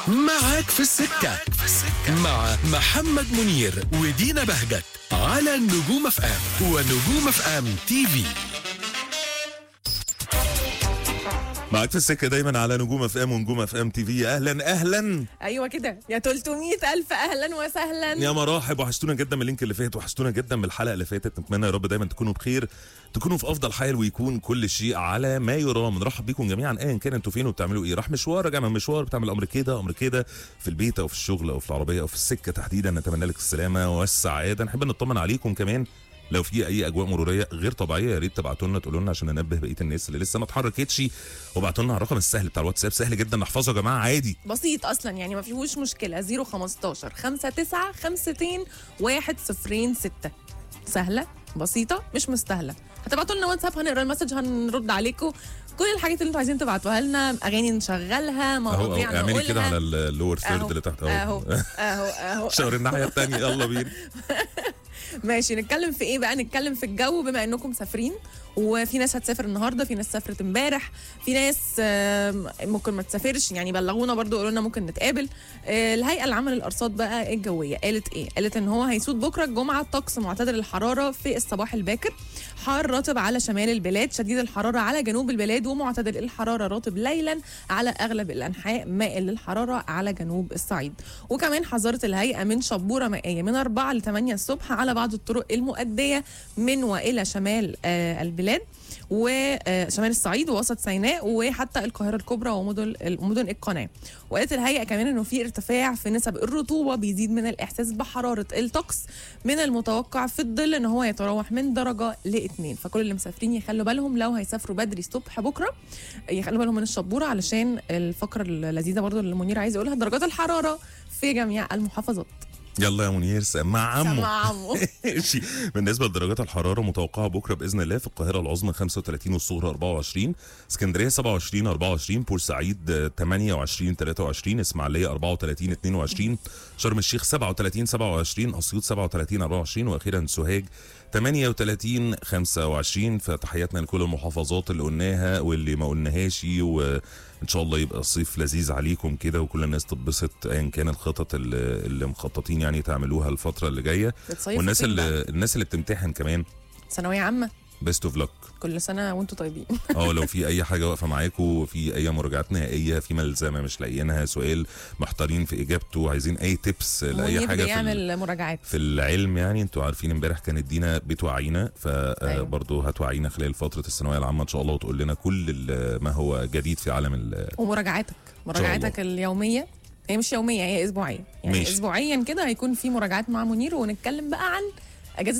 معاك في السكة مع محمد منير ودينا بهجت على النجوم اف ام ونجوم اف ام تي في معاك في السكه دايما على نجوم اف ام ونجوم اف ام تي في اهلا اهلا ايوه كده يا 300 الف اهلا وسهلا يا مراحب وحشتونا جدا من اللينك اللي فات وحشتونا جدا من الحلقه اللي فاتت نتمنى يا رب دايما تكونوا بخير تكونوا في افضل حال ويكون كل شيء على ما يرام نرحب بيكم جميعا ايا كان انتوا فين وبتعملوا ايه راح مشوار راجع من مشوار بتعمل امر كده امر كده في البيت او في الشغل او في العربيه او في السكه تحديدا نتمنى لك السلامه والسعاده نحب نطمن عليكم كمان لو في اي اجواء مروريه غير طبيعيه يا ريت تبعتوا لنا تقولوا لنا عشان ننبه بقيه الناس اللي لسه ما اتحركتش وابعتوا لنا على الرقم السهل بتاع الواتساب سهل جدا نحفظه يا جماعه عادي بسيط اصلا يعني ما فيهوش مشكله 015 59 52 106 سهله بسيطه مش مستاهله هتبعتوا لنا واتساب هنقرا المسج هنرد عليكم كل الحاجات اللي انتوا عايزين تبعتوها لنا اغاني نشغلها اهو اهو مواضيع اعملي كده على نقولها اللور ثيرد اهو اللي تحت اهو اهو اهو شاور الناحيه الثانيه يلا بينا ماشي نتكلم في ايه بقى نتكلم في الجو بما انكم مسافرين وفي ناس هتسافر النهارده في ناس سافرت امبارح في ناس آم، ممكن ما تسافرش يعني بلغونا برضو قالوا لنا ممكن نتقابل آه، الهيئه العامه للارصاد بقى الجويه قالت ايه قالت ان هو هيسود بكره الجمعه طقس معتدل الحراره في الصباح الباكر حار رطب على شمال البلاد شديد الحراره على جنوب البلاد ومعتدل الحراره رطب ليلا على اغلب الانحاء مائل للحراره على جنوب الصعيد وكمان حذرت الهيئه من شبوره مائيه من 4 ل 8 الصبح على بعض الطرق المؤديه من والى شمال آه، البلاد وشمال الصعيد ووسط سيناء وحتى القاهره الكبرى ومدن مدن القناه وقالت الهيئه كمان انه في ارتفاع في نسب الرطوبه بيزيد من الاحساس بحراره الطقس من المتوقع في الظل ان هو يتراوح من درجه لاثنين فكل اللي مسافرين يخلوا بالهم لو هيسافروا بدري الصبح بكره يخلوا بالهم من الشبوره علشان الفقره اللذيذه برضو اللي منير عايز يقولها درجات الحراره في جميع المحافظات يلا يا منير سمع عمو سمع عمو ماشي بالنسبه لدرجات الحراره متوقعه بكره باذن الله في القاهره العظمى 35 والصغرى 24 اسكندريه 27 24 بورسعيد آه، 28 23 اسماعيليه 34 22 شرم الشيخ 37 27 اسيوط 37 24 واخيرا سوهاج 38 25 فتحياتنا لكل المحافظات اللي قلناها واللي ما قلناهاش وان شاء الله يبقى الصيف لذيذ عليكم كده وكل الناس تتبسط ايا كان الخطط اللي, اللي مخططين يعني تعملوها الفتره اللي جايه بتصيفوا والناس فين بقى؟ اللي الناس اللي بتمتحن كمان ثانويه عامه بيست اوف لك كل سنه وانتم طيبين اه لو في اي حاجه واقفه معاكم في اي مراجعات نهائيه في ملزمه مش لاقيينها سؤال محتارين في اجابته عايزين اي تيبس لاي منير حاجه في ال- بيعمل مراجعات في العلم يعني انتوا عارفين امبارح كانت دينا بتوعينا أيوة. فبرضه هتوعينا خلال فتره الثانويه العامه ان شاء الله وتقول لنا كل ال- ما هو جديد في عالم ال- ومراجعاتك مراجعاتك اليوميه هي مش يوميه هي اسبوعيه يعني ماشي. اسبوعيا كده هيكون في مراجعات مع منير ونتكلم بقى عن